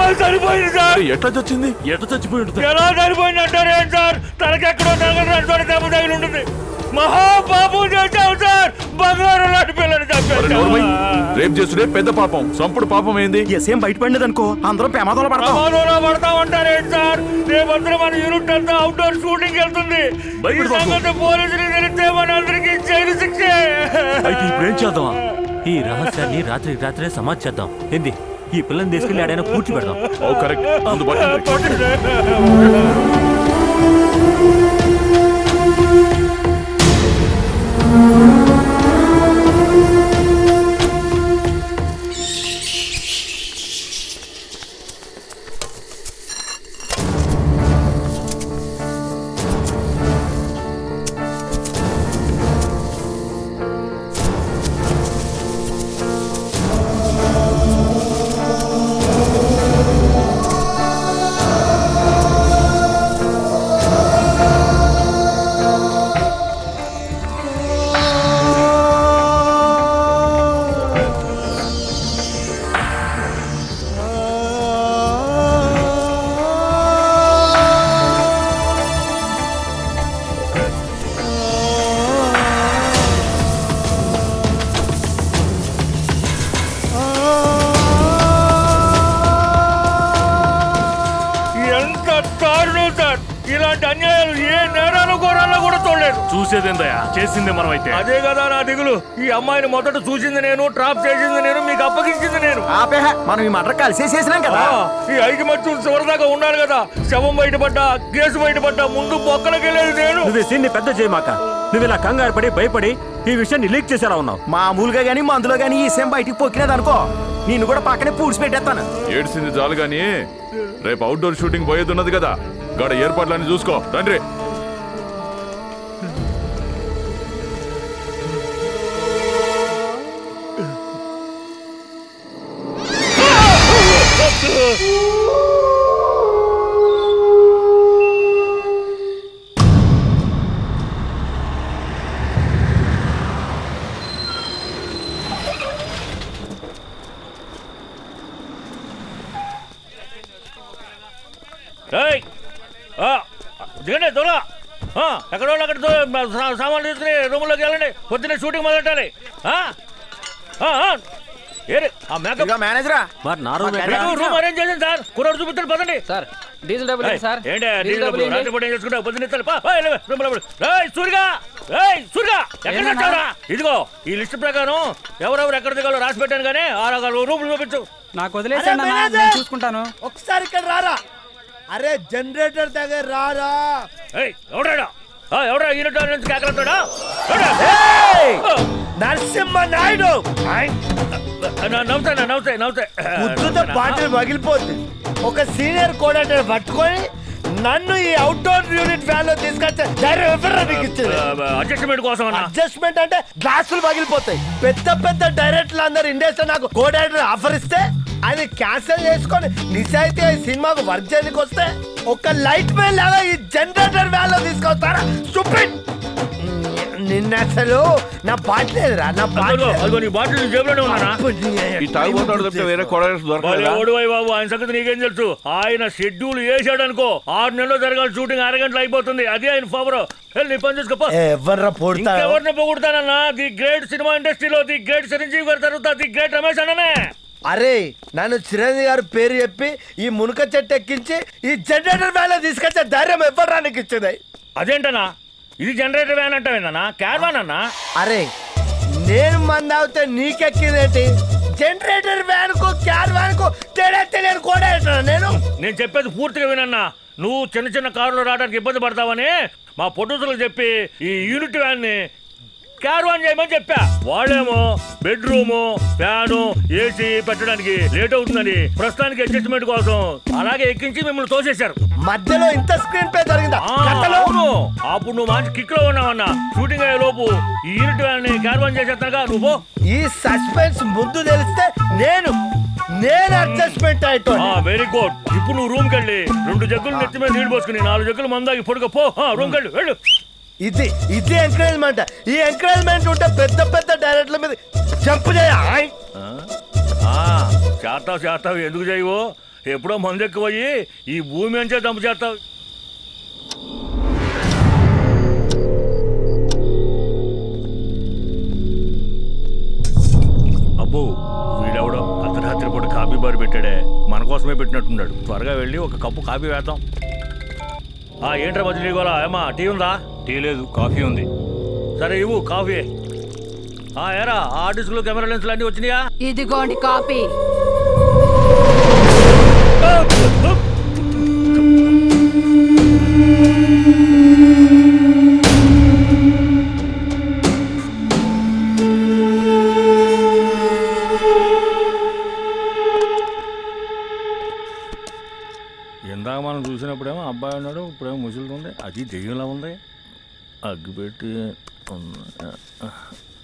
చనిపోయింది సార్ ఎట్లా చచ్చింది ఎట్లా చచ్చిపోయి ఉంటుంది ఎలా చనిపోయింది అంటారు ఏం సార్ తలకెక్కడో తలగడ చోట దెబ్బ తగిలి ఉంటుంది మహాపాపం చేశావు సార్ బంగారం లాంటి పిల్లని మరి నోర్మై, చంపేశావు రేప్ చేసుడే పెద్ద పాపం సంపుడు పాపం ఏంది ఎసేం బయటపడినది అనుకో అందరం ప్రమాదంలో పడతాం ప్రమాదంలో పడతామంటారు ఏంటి సార్ రేపంతా మన యూనిట్ అంతా అవుట్డోర్ షూటింగ్ వెళ్తుంది ఈ భయపడు బాబు. సంగతి పోలీసులు తెలిస్తే మనందరికీ జైలు శిక్షే అయితే ఇప్పుడు ఏం చేద్దాం ఈ రహస్యాన్ని రాత్రి రాత్రే సమాధి చేద్దాం ఏంది ఈ పిల్లని తీసుకెళ్లి ఆడైనా పూడ్చి పెడదాం ఓ కరెక్ట్ ముందు పట్టండి ఎంత దారుణం సార్ ఇలాంటి అన్యాయాలు ఏ నేరాలు ఘోరాల్లో కూడా చూడలేదు చూసేదేందయ్యా చేసిందే మనం అయితే అదే కదా నా దిగులు ఈ అమ్మాయిని మొదట చూసింది నేను ట్రాప్ చేసింది నేను మీకు అప్పగించింది నేను ఆపేహ మనం ఈ మటర్ కలిసే చేసినాం కదా ఆ, ఈ ఐకమత్యం చివరిదాకా ఉండాలి కదా శవం బయటపడ్డా కేసు బయటపడ్డా ముందు బొక్కలకి వెళ్ళేది నేను నువ్వు సీన్ని పెద్ద చేయమాక నువ్వు ఇలా కంగారు పడి భయపడి ఈ విషయాన్ని లీక్ చేసేలా ఉన్నావు మామూలుగా గానీ మందులో గానీ ఈ సేమ్ బయటికి పొక్కినది అనుకో నిన్ను కూడా పక్కనే పూడ్చి పెట్టేస్తాను ఏడ్చింది చాలు గాని రేపు అవుట్డోర్ షూటింగ్ పోయేది ఉన్నది కదా గడ ఏర్పాట్లన్నీ చూసుకో రండి ఏయ్! ఆ, దిగండి దొర ఎక్కడ వాళ్ళు అక్కడ దో- మా సా- సామాన్లు తీసుకుని రూమ్లోకి వెళ్ళండి పొద్దున్నే షూటింగ్ మొదలెట్టాలి ఆ? ఆ, ఆ. ఏరే ఆ మేకప్ ఇదిగో మేనేజరా మరి నా రూమ్ ఎక్కడ? మీకు రూమ్ అరేంజ్ చేసింది సార్ కుర్రాడు చూపిస్తాడు పదండి సార్ డీజిల్ డబ్బులు ఏయ్, ఏంటి సార్ ఏంటి డీజిల్ డీజిల్ డబ్బులు డబ్బులు ఏంటి? రాత్రి పూట ఏం చేసుకుంటావు పొద్దున్న ఇస్తాను పా ఏయ్, లేవే, రూమ్లో పడు. ఏయ్ సూరిగా ఏయ్ సూరిగా ఎక్కడ ఏంటన్నా? తెచ్చావురా ఇదిగో ఈ లిస్ట్ ప్రకారం ఎవరెవరు ఎక్కడ దిగాలో రాసి పెట్టాను కానీ ఆ రకాల రూపులు చూపించు నాకు వదిలేసాను అన్న, నేను చూసుకుంటాను ఒకసారి ఇక్కడ రారా అరే జనరేటర్ దగ్గర రారా ఏయ్ ఎవడాడా ఆ, ఎవడా యూనిట్ నుంచి కేకలతాడా నరసింహ నాయుడు నవ్వుతాయి నవ్వుతాయి నవ్వుతాయి ముద్దుతో బాటిల్ పగిలిపోతుంది ఒక సీనియర్ కోఆర్డినేటర్ పట్టుకొని నన్ను ఈ అవుట్డోర్ యూనిట్ వ్యాన్ లో తీసుకొస్తే ధైర్యం ఎవరు నీకు ఇచ్చేది అడ్జస్ట్మెంట్ కోసం అన్న అడ్జస్ట్మెంట్ అంటే గ్లాసులు పగిలిపోతాయి పెద్ద పెద్ద డైరెక్టర్లు అందరు ఇండస్ట్రీ నాకు కో డైరెక్టర్ ఆఫర్ ఇస్తే అది క్యాన్సిల్ చేసుకొని నిజాయితీ ఈ సినిమాకు వర్క్ చేయడానికి వస్తే ఒక లైట్ మ్యాన్ లాగా ఈ జనరేటర్ వ్యాన్ లో తీసుకొస్తారా స్టూపిడ్ నిన్న అసలు నా బాట్లేదురా నా అదిగో, బాట్లేదు అదిగో నీ బాటిల్ నీ జేబులోనే ఉన్నానా ఈ తాగుబోతాడు తప్పితే వేరే కొడగేసి భలే దొరకలేదా ఓడిపోయి బాబు ఆయన సంగతి నీకేం తెలుసు ఆయన షెడ్యూల్ వేసాడు అనుకో ఆరు నెలలు జరగాలి షూటింగ్ అరగంటలు అయిపోతుంది అదే ఆయన ఫవర్ వెళ్ళి నీ పని చూసుకోపో ఎవర్రా పోడతారు ఇంకెవరిని పొగుడుతానన్నా ది గ్రేట్ సినిమా ఇండస్ట్రీలో ది గ్రేట్ చిరంజీవి గారి తర్వాత ది గ్రేట్ రమేష్ అన్ననే అరే నన్ను చిరంజీవి గారి పేరు చెప్పి ఈ మునక చెట్టు ఎక్కించి ఈ జనరేటర్ వ్యాన్ లో తీసుకొచ్చే ధైర్యం ఎవర్రా నీకు ఇచ్చింది అదేంటనా ఇది జనరేటర్ వ్యాన్ అంటావేందన్నా క్యార్వాన్ అన్నా అరే నేను మంది అవుతే నీకెక్కిందేంటి జనరేటర్ వ్యాన్ కు క్యార్ వ్యాన్ కు తేడా తెలియని కూడా నేను నేను చెప్పేది పూర్తిగా వినన్నా నువ్వు చిన్న చిన్న కారులో రావడానికి ఇబ్బంది పడతావని మా పొట్టుసులకు చెప్పి ఈ యూనిట్ వ్యాన్ ని క్యార్వాన్ చేయమని చెప్పా వాళ్ళేమో బెడ్రూము ఫ్యాను ఏసీ పెట్టడానికి లేట్ అవుతుందని ప్రస్తుతానికి అడ్జస్ట్మెంట్ కోసం అలాగే ఎక్కించి మిమ్మల్ని తోసేశారు మధ్యలో ఇంత స్క్రీన్ పే జరిగిందా ఆ, కథలో అవును అప్పుడు నువ్వు మంచి కిక్ లో ఉన్నావన్నా షూటింగ్ అయ్యే లోపు ఈ యూనిట్ వ్యాన్ ని క్యార్వాన్ చేసేస్తానుగా నువ్వు పో. ఈ సస్పెన్స్ ముందు తెలిస్తే నేను నేను అడ్జస్ట్మెంట్ అయిటో వెరీ గుడ్ ఇప్పుడు నువ్వు రూమ్ కెళ్ళి రెండు జగ్గులు నెత్తి మీద నీళ్ళు పోసుకుని నాలుగు జగ్గులు మందాకి పొడుగు పో రూమ్ కెళ్ళు వెళ్ళు ఇది ఇది ఎంకరేజ్మెంట్ ఈ ఎంకరేజ్మెంట్ ఉంటే పెద్ద పెద్ద డైరెక్టర్ల మీద జంప్ చేయ ఆయ్. ఆ, చేస్తావు చేస్తావు ఎందుకు చేయవు ఎప్పుడో మందు ఎక్కువయ్యి ఈ భూమి అంచే దంపు చేస్తావు అబ్బో వీడెవడో అర్ధరాత్రి పూట కాఫీ బార్ పెట్టాడే మన కోసమే పెట్టినట్టున్నాడు త్వరగా వెళ్ళి ఒక కప్పు కాఫీ వేద్దాం ఆ ఏంట్రా మధ్య గోలా ఏమా టీ ఉందా టీ లేదు కాఫీ ఉంది సరే ఇవ్వు కాఫీ ఆ ఏరా ఆ ఆర్టిస్టులు కెమెరా లెన్స్లు అన్నీ వచ్చినాయా ఇదిగోండి కాపీ ఇందాక మనం చూసినప్పుడేమో అబ్బాయి ఉన్నాడు ఇప్పుడేమో ముసలిది ఉంది అది దెయ్యంలా ఉంది అగ్గిపెట్టి ఉంది.